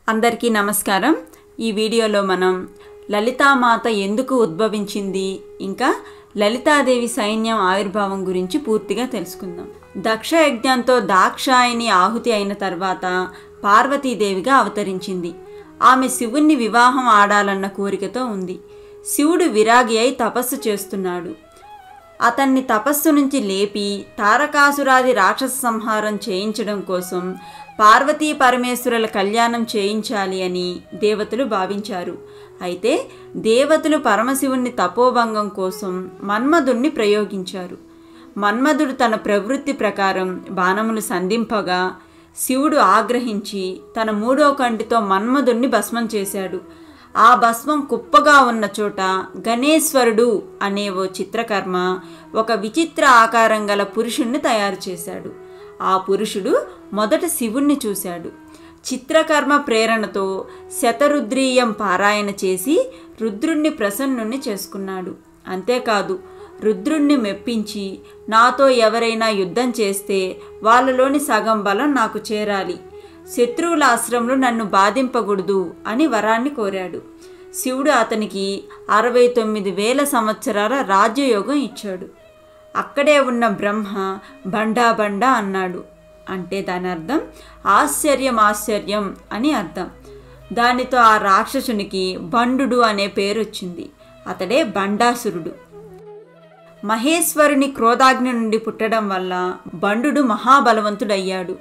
అందరికీ నమస్కారం ఈ వీడియోలో మనం లలితామాత ఎందుకు ఉద్భవించింది ఇంకా లలితాదేవి సైన్యం ఆవిర్భావం గురించి పూర్తిగా తెలుసుకుందాం దక్ష యజ్ఞంతో దాక్షాయిని ఆహుతి అయిన తర్వాత పార్వతీదేవిగా అవతరించింది ఆమె శివుణ్ణి వివాహం ఆడాలన్న కోరికతో ఉంది శివుడు విరాగి అయి తపస్సు చేస్తున్నాడు అతన్ని తపస్సు నుంచి లేపి తారకాసురాది రాక్షస సంహారం చేయించడం కోసం పార్వతీ పరమేశ్వరుల కళ్యాణం చేయించాలి అని దేవతలు భావించారు అయితే దేవతలు పరమశివుణ్ణి తపోభంగం కోసం మన్మధుణ్ణి ప్రయోగించారు మన్మధుడు తన ప్రవృత్తి ప్రకారం బాణములు సంధింపగా శివుడు ఆగ్రహించి తన మూడో కంటితో మన్మధుణ్ణి భస్మం చేశాడు ఆ భస్మం కుప్పగా ఉన్న చోట గణేశ్వరుడు అనే ఓ చిత్రకర్మ ఒక విచిత్ర ఆకారం గల పురుషుణ్ణి తయారు చేశాడు ఆ పురుషుడు మొదట శివుణ్ణి చూశాడు చిత్రకర్మ ప్రేరణతో శతరుద్రీయం పారాయణ చేసి రుద్రుణ్ణి ప్రసన్నుణ్ణి చేసుకున్నాడు అంతేకాదు రుద్రుణ్ణి మెప్పించి నాతో ఎవరైనా యుద్ధం చేస్తే వాళ్ళలోని సగం బలం నాకు చేరాలి శత్రువుల ఆశ్రమంలో నన్ను బాధింపకూడదు అని వరాన్ని కోరాడు శివుడు అతనికి అరవై తొమ్మిది వేల సంవత్సరాల రాజ్యయోగం ఇచ్చాడు అక్కడే ఉన్న బ్రహ్మ బండా బండా అన్నాడు అంటే దాని అర్థం ఆశ్చర్యం ఆశ్చర్యం అని అర్థం దానితో ఆ రాక్షసునికి బండు అనే పేరు వచ్చింది అతడే బండాసురుడు మహేశ్వరుని క్రోధాగ్ని నుండి పుట్టడం వల్ల బండు మహాబలవంతుడయ్యాడు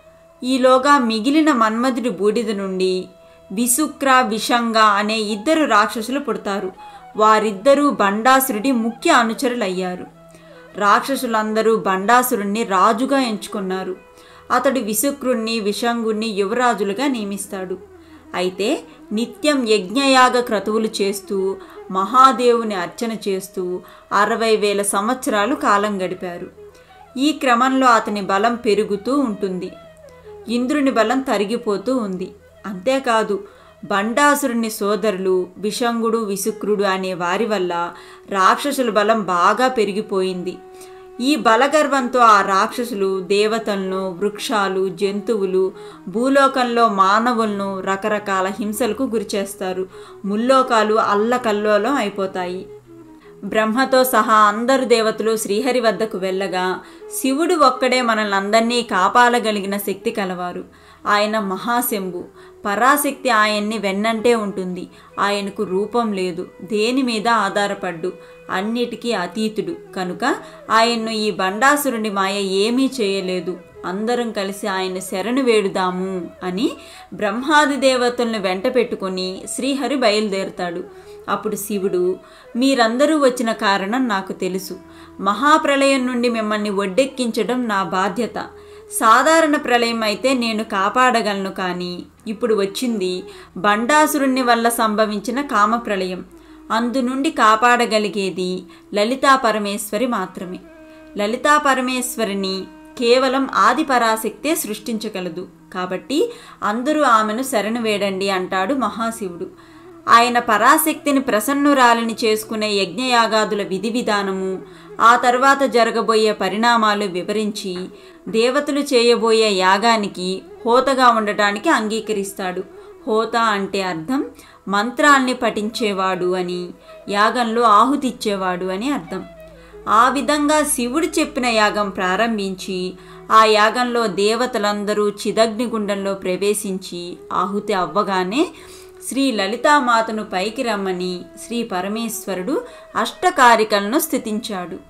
ఈలోగా మిగిలిన మన్మధుడి బూడిద నుండి విసుక్ర విషంగా అనే ఇద్దరు రాక్షసులు పుడతారు వారిద్దరూ బండాసురుడి ముఖ్య అనుచరులయ్యారు రాక్షసులందరూ బండాసురుణ్ణి రాజుగా ఎంచుకున్నారు అతడు విసుక్రుణ్ణి విషంగుణ్ణి యువరాజులుగా నియమిస్తాడు అయితే నిత్యం యజ్ఞయాగ క్రతువులు చేస్తూ మహాదేవుని అర్చన చేస్తూ అరవై వేల సంవత్సరాలు కాలం గడిపారు ఈ క్రమంలో అతని బలం పెరుగుతూ ఉంటుంది ఇంద్రుని బలం తరిగిపోతూ ఉంది అంతేకాదు బండాసురుని సోదరులు విషంగుడు విసుక్రుడు అనే వారి వల్ల రాక్షసుల బలం బాగా పెరిగిపోయింది ఈ బలగర్వంతో ఆ రాక్షసులు దేవతలను వృక్షాలు జంతువులు భూలోకంలో మానవులను రకరకాల హింసలకు గురిచేస్తారు ముల్లోకాలు అల్లకల్లోలం అయిపోతాయి బ్రహ్మతో సహా అందరు దేవతలు శ్రీహరి వద్దకు వెళ్ళగా శివుడు ఒక్కడే మనల్ని అందరినీ కాపాడగలిగిన శక్తి కలవారు ఆయన మహాశంభు పరాశక్తి ఆయన్ని వెన్నంటే ఉంటుంది ఆయనకు రూపం లేదు దేని మీద ఆధారపడ్డు అన్నిటికీ అతీతుడు కనుక ఆయన్ను ఈ బండాసురుని మాయ ఏమీ చేయలేదు అందరం కలిసి ఆయన శరణు వేడుదాము అని బ్రహ్మాది దేవతలను వెంట పెట్టుకుని శ్రీహరి బయలుదేరుతాడు అప్పుడు శివుడు మీరందరూ వచ్చిన కారణం నాకు తెలుసు మహాప్రళయం నుండి మిమ్మల్ని ఒడ్డెక్కించడం నా బాధ్యత సాధారణ ప్రళయం అయితే నేను కాపాడగలను కానీ ఇప్పుడు వచ్చింది బండాసురుణ్ణి వల్ల సంభవించిన కామ ప్రళయం అందు నుండి కాపాడగలిగేది లలితా పరమేశ్వరి మాత్రమే లలితా పరమేశ్వరిని కేవలం ఆది పరాశక్తే సృష్టించగలదు కాబట్టి అందరూ ఆమెను శరణు వేడండి అంటాడు మహాశివుడు ఆయన పరాశక్తిని ప్రసన్నురాలిని చేసుకునే యజ్ఞయాగాదుల విధి విధానము ఆ తర్వాత జరగబోయే పరిణామాలు వివరించి దేవతలు చేయబోయే యాగానికి హోతగా ఉండటానికి అంగీకరిస్తాడు హోత అంటే అర్థం మంత్రాల్ని పఠించేవాడు అని యాగంలో ఆహుతిచ్చేవాడు అని అర్థం ఆ విధంగా శివుడు చెప్పిన యాగం ప్రారంభించి ఆ యాగంలో దేవతలందరూ చిదగ్నిగుండంలో ప్రవేశించి ఆహుతి అవ్వగానే శ్రీ లలితామాతను పైకి రమ్మని శ్రీ పరమేశ్వరుడు అష్టకారికలను స్థితించాడు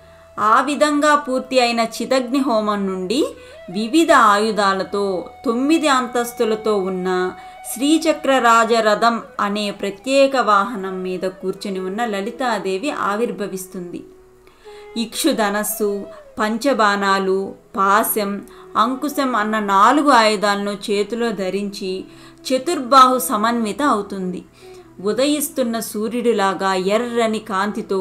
ఆ విధంగా పూర్తి అయిన చిదగ్ని హోమం నుండి వివిధ ఆయుధాలతో తొమ్మిది అంతస్తులతో ఉన్న శ్రీచక్రరాజరథం అనే ప్రత్యేక వాహనం మీద కూర్చుని ఉన్న లలితాదేవి ఆవిర్భవిస్తుంది ఇక్షుధనస్సు పంచబాణాలు పాశం అంకుశం అన్న నాలుగు ఆయుధాలను చేతిలో ధరించి చతుర్బాహు సమన్విత అవుతుంది ఉదయిస్తున్న సూర్యుడిలాగా ఎర్రని కాంతితో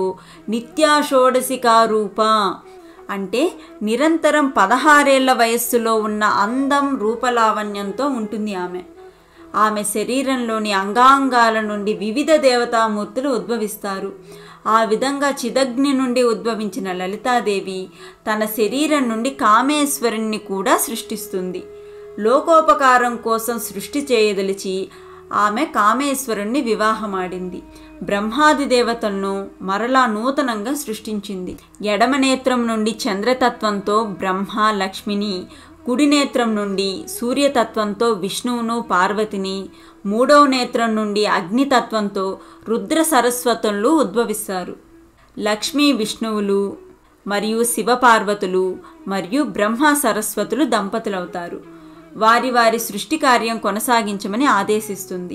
నిత్యాషోడశికారూప అంటే నిరంతరం పదహారేళ్ల వయస్సులో ఉన్న అందం రూపలావణ్యంతో ఉంటుంది ఆమె ఆమె శరీరంలోని అంగాంగాల నుండి వివిధ దేవతామూర్తులు ఉద్భవిస్తారు ఆ విధంగా చిదగ్ని నుండి ఉద్భవించిన లలితాదేవి తన శరీరం నుండి కామేశ్వరుణ్ణి కూడా సృష్టిస్తుంది లోకోపకారం కోసం సృష్టి చేయదలిచి ఆమె కామేశ్వరుణ్ణి వివాహమాడింది బ్రహ్మాది దేవతలను మరలా నూతనంగా సృష్టించింది ఎడమ నేత్రం నుండి చంద్రతత్వంతో బ్రహ్మ లక్ష్మిని కుడి నేత్రం నుండి సూర్యతత్వంతో విష్ణువును పార్వతిని మూడవ నేత్రం నుండి అగ్నితత్వంతో రుద్ర సరస్వతులు ఉద్భవిస్తారు లక్ష్మీ విష్ణువులు మరియు శివపార్వతులు మరియు బ్రహ్మ సరస్వతులు దంపతులవుతారు వారి వారి సృష్టి కార్యం కొనసాగించమని ఆదేశిస్తుంది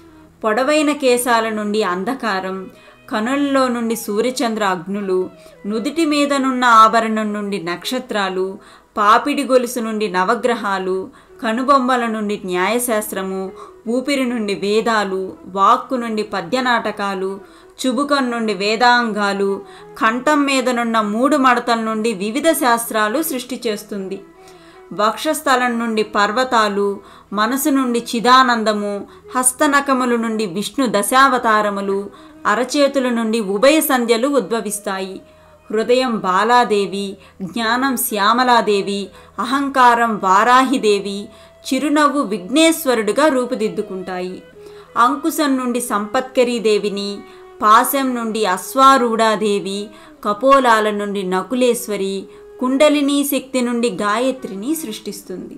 పొడవైన కేశాల నుండి అంధకారం కనులలో నుండి సూర్యచంద్ర అగ్నులు నుదిటి మీదనున్న ఆభరణం నుండి నక్షత్రాలు పాపిడి గొలుసు నుండి నవగ్రహాలు కనుబొమ్మల నుండి న్యాయశాస్త్రము ఊపిరి నుండి వేదాలు వాక్కు నుండి పద్యనాటకాలు చుబుకం నుండి వేదాంగాలు కంఠం మీదనున్న మూడు మడతల నుండి వివిధ శాస్త్రాలు సృష్టి చేస్తుంది వక్షస్థలం నుండి పర్వతాలు మనసు నుండి చిదానందము హస్తనకముల నుండి విష్ణు దశావతారములు అరచేతుల నుండి ఉభయ సంధ్యలు ఉద్భవిస్తాయి హృదయం బాలాదేవి జ్ఞానం శ్యామలాదేవి అహంకారం వారాహిదేవి చిరునవ్వు విఘ్నేశ్వరుడుగా రూపుదిద్దుకుంటాయి అంకుశం నుండి సంపత్కరీదేవిని పాశం నుండి అశ్వారూఢాదేవి కపోలాల నుండి నకులేశ్వరి కుండలిని శక్తి నుండి గాయత్రిని సృష్టిస్తుంది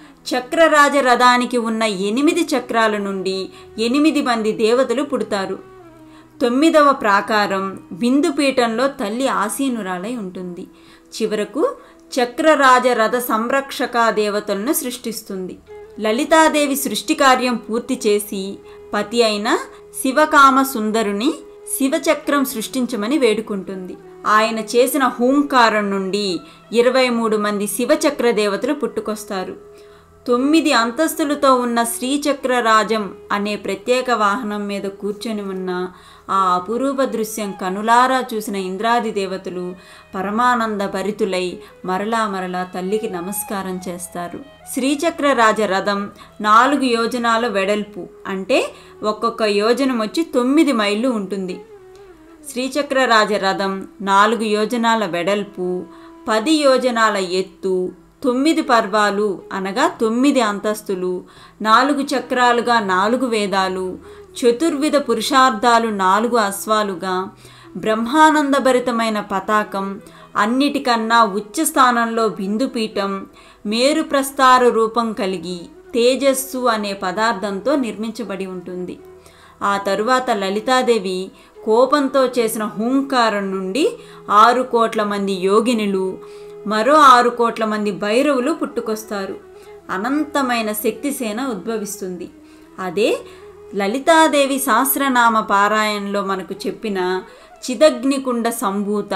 చక్రరాజ రథానికి ఉన్న ఎనిమిది చక్రాల నుండి ఎనిమిది మంది దేవతలు పుడతారు తొమ్మిదవ ప్రాకారం బిందుపీఠంలో తల్లి ఆసీనురాలై ఉంటుంది చివరకు చక్రరాజ రథ సంరక్షక దేవతలను సృష్టిస్తుంది లలితాదేవి సృష్టి కార్యం పూర్తి చేసి పతి అయిన శివకామ సుందరుని శివచక్రం సృష్టించమని వేడుకుంటుంది ఆయన చేసిన హూంకారం నుండి ఇరవై మూడు మంది శివచక్ర దేవతలు పుట్టుకొస్తారు తొమ్మిది అంతస్తులతో ఉన్న శ్రీచక్రరాజం అనే ప్రత్యేక వాహనం మీద కూర్చొని ఉన్న ఆ అపురూప దృశ్యం కనులారా చూసిన ఇంద్రాది దేవతలు పరమానంద భరితులై మరలా మరలా తల్లికి నమస్కారం చేస్తారు శ్రీచక్రరాజ రథం నాలుగు యోజనాల వెడల్పు అంటే ఒక్కొక్క యోజనం వచ్చి తొమ్మిది మైళ్ళు ఉంటుంది శ్రీచక్రరాజ రథం నాలుగు యోజనాల వెడల్పు పది యోజనాల ఎత్తు తొమ్మిది పర్వాలు అనగా తొమ్మిది అంతస్తులు నాలుగు చక్రాలుగా నాలుగు వేదాలు చతుర్విధ పురుషార్థాలు నాలుగు అశ్వాలుగా బ్రహ్మానందభరితమైన పతాకం అన్నిటికన్నా ఉచ్చ స్థానంలో బిందుపీఠం మేరు ప్రస్తార రూపం కలిగి తేజస్సు అనే పదార్థంతో నిర్మించబడి ఉంటుంది ఆ తరువాత లలితాదేవి కోపంతో చేసిన హూంకారం నుండి ఆరు కోట్ల మంది యోగినులు మరో ఆరు కోట్ల మంది భైరవులు పుట్టుకొస్తారు అనంతమైన శక్తిసేన ఉద్భవిస్తుంది అదే లలితాదేవి సహస్రనామ పారాయణలో మనకు చెప్పిన చిదగ్నికుండ సంభూత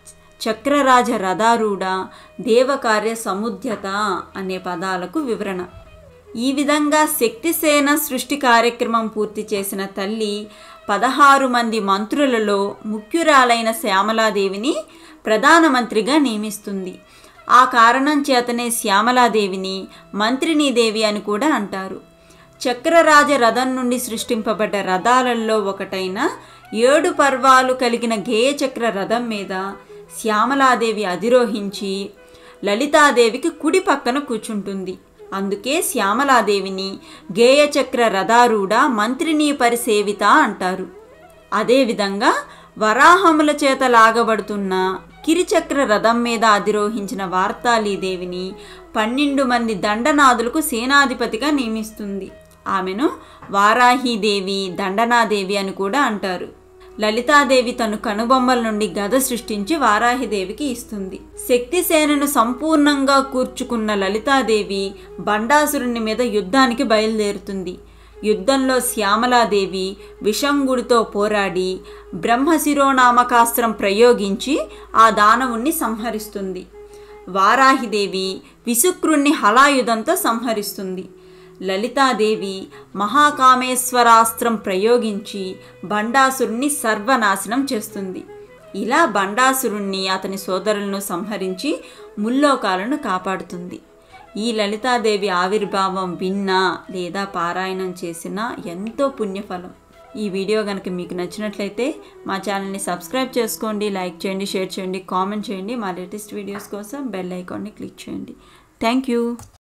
చక్రరాజ రథారూఢ దేవకార్య సముద్యత అనే పదాలకు వివరణ ఈ విధంగా శక్తిసేన సృష్టి కార్యక్రమం పూర్తి చేసిన తల్లి పదహారు మంది మంత్రులలో ముఖ్యురాలైన శ్యామలాదేవిని ప్రధానమంత్రిగా నియమిస్తుంది ఆ కారణం చేతనే శ్యామలాదేవిని మంత్రినీదేవి అని కూడా అంటారు చక్రరాజ రథం నుండి సృష్టింపబడ్డ రథాలలో ఒకటైన ఏడు పర్వాలు కలిగిన గేయచక్ర రథం మీద శ్యామలాదేవి అధిరోహించి లలితాదేవికి కుడి పక్కన కూర్చుంటుంది అందుకే శ్యామలాదేవిని గేయచక్ర రథారూఢ మంత్రిని పరిసేవిత అంటారు అదేవిధంగా వరాహముల చేత లాగబడుతున్న కిరిచక్ర రథం మీద అధిరోహించిన వార్తాళీదేవిని పన్నెండు మంది దండనాథులకు సేనాధిపతిగా నియమిస్తుంది ఆమెను వారాహీదేవి దండనాదేవి అని కూడా అంటారు లలితాదేవి తను కనుబొమ్మల నుండి గద సృష్టించి వారాహిదేవికి ఇస్తుంది శక్తిసేనను సంపూర్ణంగా కూర్చుకున్న లలితాదేవి బండాసురుని మీద యుద్ధానికి బయలుదేరుతుంది యుద్ధంలో శ్యామలాదేవి విషంగుడితో పోరాడి బ్రహ్మశిరోనామకాస్త్రం ప్రయోగించి ఆ దానవుణ్ణి సంహరిస్తుంది వారాహిదేవి విసుక్రుణ్ణి హలాయుధంతో సంహరిస్తుంది లలితాదేవి మహాకామేశ్వరాస్త్రం ప్రయోగించి బండాసురుణ్ణి సర్వనాశనం చేస్తుంది ఇలా బండాసురుణ్ణి అతని సోదరులను సంహరించి ముల్లోకాలను కాపాడుతుంది ఈ లలితాదేవి ఆవిర్భావం విన్నా లేదా పారాయణం చేసినా ఎంతో పుణ్యఫలం ఈ వీడియో కనుక మీకు నచ్చినట్లయితే మా ఛానల్ని సబ్స్క్రైబ్ చేసుకోండి లైక్ చేయండి షేర్ చేయండి కామెంట్ చేయండి మా లేటెస్ట్ వీడియోస్ కోసం బెల్ ఐకాన్ని క్లిక్ చేయండి థ్యాంక్ యూ